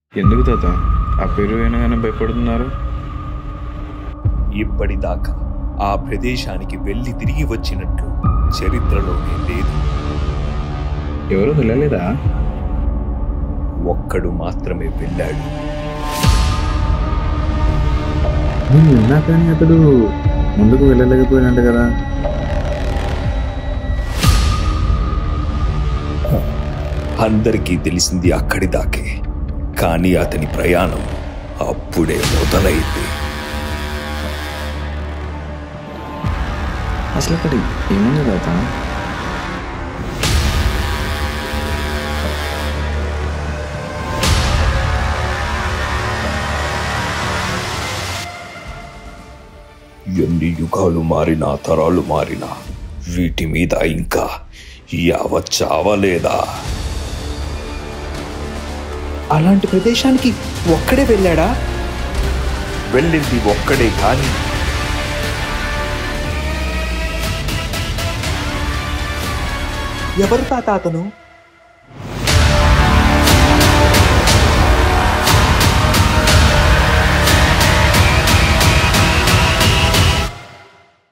ఎందుకు తాత ఆ పేరు వినగానే భయపడుతున్నారు ఇప్పటిదాకా ఆ ప్రదేశానికి వెళ్ళి తిరిగి వచ్చినట్లు చరిత్రలోనే లేదు ఎవరు వెళ్ళలేదా ఒక్కడు మాత్రమే వెళ్ళాడు నేను విన్నా కానీ అతడు ముందుకు వెళ్ళలేకపోయినట్టు కదా అందరికీ తెలిసింది అక్కడి దాకే కానీ అతని ప్రయాణం అప్పుడే మొదలైంది అసలు అక్కడ ఏముంది తాత ఎన్ని యుగాలు మారినా తరాలు మారినా వీటి మీద ఇంకా యావ చావలేదా అలాంటి ప్రదేశానికి ఒక్కడే వెళ్ళాడా వెళ్ళింది ఒక్కడే కాని ఎవరు తాత అతను